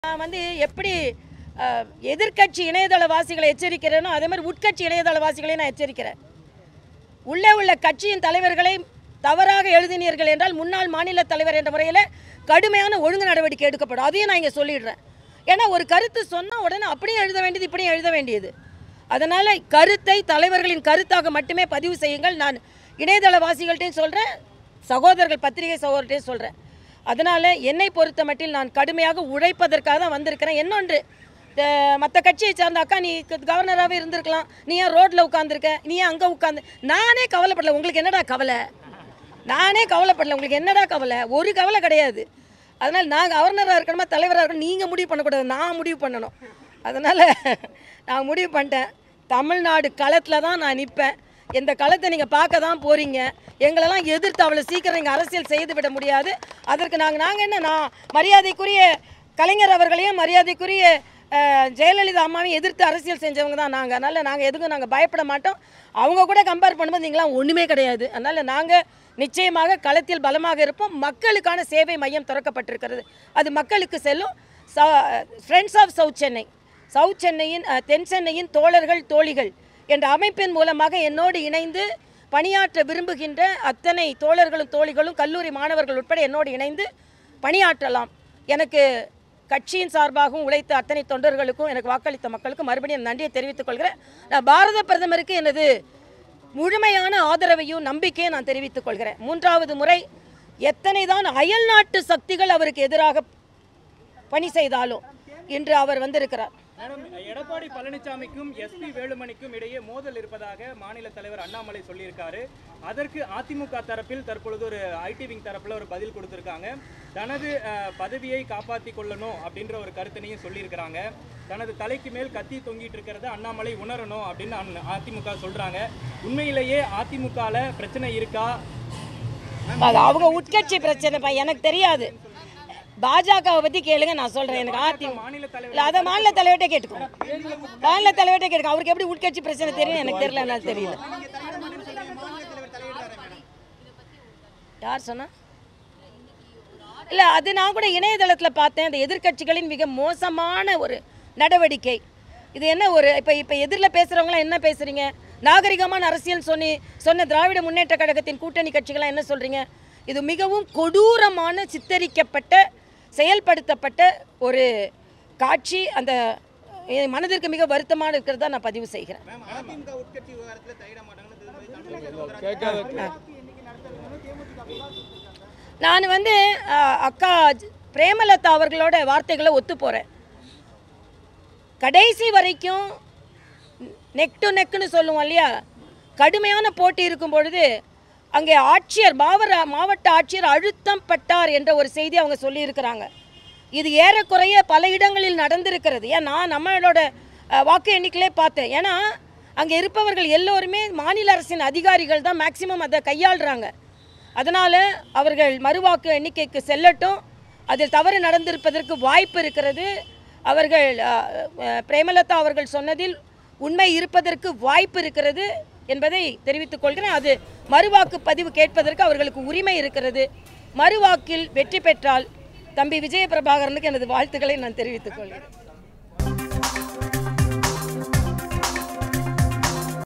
நான் வந்து எப்படி அஹ், எதிர்க்கட்சி இணையதளவாசிகளை எச்சரிக்கிறேனோ அதே மாதிரி உட்கட்சி இணையதளவாசிகளையும் நான் எச்சரிக்கிறேன் உள்ளே உள்ள கட்சியின் தலைவர்களை தவறாக எழுதினீர்கள் என்றால் முன்னாள் மாநில தலைவர் என்ற முறையில் கடுமையான ஒழுங்கு நடவடிக்கை எடுக்கப்படும் அதையும் நான் இங்கே சொல்லிடுறேன் ஏன்னா ஒரு கருத்து சொன்னால் உடனே அப்படியே எழுத வேண்டியது இப்படியும் எழுத வேண்டியது அதனால் கருத்தை தலைவர்களின் கருத்தாக மட்டுமே பதிவு செய்யுங்கள் நான் இணையதளவாசிகள்கிட்டையும் சொல்கிறேன் சகோதரர்கள் பத்திரிகை சகோதரர்கிட்டையும் சொல்கிறேன் அதனால் என்னை பொறுத்த மட்டில் நான் கடுமையாக உழைப்பதற்காக தான் வந்திருக்கிறேன் இன்னொன்று மற்ற கட்சியை சார்ந்த அக்கா நீ கவர்னராகவே இருந்திருக்கலாம் நீ ஏன் ரோட்டில் உட்காந்துருக்க நீ ஏன் அங்கே உட்காந்து நானே கவலைப்படல உங்களுக்கு என்னடா கவலை நானே கவலைப்படல உங்களுக்கு என்னடா கவலை ஒரு கவலை கிடையாது அதனால் நான் கவர்னராக இருக்கணுமா தலைவராக இருக்கணும் நீங்கள் முடிவு பண்ணக்கூடாது நான் முடிவு பண்ணணும் அதனால் நான் முடிவு பண்ணிட்டேன் தமிழ்நாடு களத்தில் தான் நான் நிற்பேன் இந்த களத்தை நீங்கள் பார்க்க தான் போகிறீங்க எங்களெல்லாம் எதிர்த்து அவ்வளோ சீக்கிரம் இங்கே அரசியல் செய்து விட முடியாது அதற்கு நாங்கள் நாங்கள் என்ன நான் மரியாதைக்குரிய கலைஞர் அவர்களையும் மரியாதைக்குரிய அஹ், ஜெயலலிதா அம்மாவையும் எதிர்த்து அரசியல் செஞ்சவங்க தான் நாங்கள் அதனால் நாங்கள் எதுக்கும் நாங்கள் பயப்பட மாட்டோம் அவங்க கூட கம்பேர் பண்ணும்போது நீங்களாம் ஒன்றுமே கிடையாது அதனால் நாங்கள் நிச்சயமாக களத்தில் பலமாக இருப்போம் மக்களுக்கான சேவை மையம் திறக்கப்பட்டிருக்கிறது அது மக்களுக்கு செல்லும் friends of south Chennai south சென்னையின் அஹ், தென் சென்னையின் தோழர்கள் தோழிகள் என்ற அமைப்பின் மூலமாக என்னோடு இணைந்து பணியாற்ற விரும்புகின்ற அத்தனை தோழர்களும் தோழிகளும் கல்லூரி மாணவர்கள் உட்பட என்னோடு இணைந்து பணியாற்றலாம் எனக்கு கட்சியின் சார்பாகவும் உழைத்த அத்தனை தொண்டர்களுக்கும் எனக்கு வாக்களித்த மக்களுக்கும் மறுபடியும் நன்றியை தெரிவித்துக் கொள்கிறேன் நான் பாரத பிரதமருக்கு எனது முழுமையான ஆதரவையும் நம்பிக்கையும் நான் தெரிவித்துக் கொள்கிறேன் மூன்றாவது முறை எத்தனை தான் அயல் நாட்டு சக்திகள் அவருக்கு எதிராக பணி செய்தாலும் இன்று அவர் வந்திருக்கிறார் மேடம் எடப்பாடி பழனிசாமிக்கும் எஸ்பி வேலுமணிக்கும் இடையே மோதல் இருப்பதாக மாநில தலைவர் அண்ணாமலை சொல்லியிருக்காரு அதற்கு அதிமுக தரப்பில் தற்பொழுது ஒரு ஐடி விங் தரப்புல ஒரு பதில் கொடுத்திருக்காங்க தனது அஹ், பதவியை காப்பாற்றி கொள்ளணும் அப்படின்ற ஒரு கருத்தினையும் சொல்லியிருக்கிறாங்க தனது தலைக்கு மேல் கத்தி தொங்கிட்டு இருக்கிறத அண்ணாமலை உணரணும் அப்படின்னு அண்ண- அதிமுக சொல்றாங்க உண்மையிலேயே அதிமுகல பிரச்சனை இருக்கா அது அவங்க உட்கட்சி பிரச்சனைப்பா எனக்கு தெரியாது பாஜகவை பத்தி கேளுங்க நான் சொல்றேன் எனக்கு அதிமுக மாநில தலைவர் இல்ல அதை மாநில தலைவர்கிட்ட கேட்டுக்கோ மாநில தலைவர்கிட்ட கேட்டுக்கோ அவருக்கு எப்படி உட்கட்சி பிரச்சனை தெரியும் எனக்கு தெரியல என்னால தெரியல யார் சொன்னா இல்ல அது நான் கூட இணையதளத்துல பார்த்தேன் அந்த எதிர்க்கட்சிகளின் மிக மோசமான ஒரு நடவடிக்கை இது என்ன ஒரு இப்போ இப்போ எதிரில் பேசுகிறவங்களாம் என்ன பேசுறீங்க நாகரிகமான அரசியல் சொன்னி சொன்ன திராவிட முன்னேற்ற கழகத்தின் கூட்டணி கட்சிகளாம் என்ன சொல்றீங்க இது மிகவும் கொடூரமான சித்தரிக்கப்பட்ட செயல்படுத்தப்பட்ட ஒரு காட்சி அந்த என் மனதிற்கு மிக வருத்தமாக இருக்கிறதா நான் பதிவு செய்கிறேன் அதிமுக உட்கட்சி விவகாரத்தில் தலையிட மாட்டாங்கன்னு நான் வந்து அஹ், அக்கா பிரேமலதா அவர்களோட வார்த்தைகளை ஒத்து போகிறேன் கடைசி வரைக்கும் நெக் டு நெக்குன்னு சொல்லுவோம் இல்லையா கடுமையான போட்டி இருக்கும் பொழுது அங்கே ஆட்சியர் மாவர மாவட்ட ஆட்சியர் அழுத்தம் பட்டார் என்ற ஒரு செய்தி அவங்க சொல்லியிருக்கிறாங்க இது ஏறக்குறைய பல இடங்களில் நடந்திருக்கிறது ஏன் நான் நம்மளோட அஹ், வாக்கு எண்ணிக்கையிலே பார்த்தேன் ஏன்னா அங்கே இருப்பவர்கள் எல்லோருமே மாநில அரசின் அதிகாரிகள் தான் மேக்சிமம் அதை கையாளுறாங்க அதனால் அவர்கள் மறுவாக்கு எண்ணிக்கைக்கு செல்லட்டும் அதில் தவறு நடந்திருப்பதற்கு வாய்ப்பு இருக்கிறது அவர்கள் அஹ், அஹ், பிரேமலதா அவர்கள் சொன்னதில் உண்மை இருப்பதற்கு வாய்ப்பு இருக்கிறது என்பதை தெரிவித்துக் கொள்கிறேன் அது மறுவாக்கு பதிவு கேட்பதற்கு அவர்களுக்கு உரிமை இருக்கிறது மறுவாக்கில் வெற்றி பெற்றால் தம்பி விஜய பிரபாகரனுக்கு எனது வாழ்த்துக்களை நான் தெரிவித்துக் கொள்கிறேன்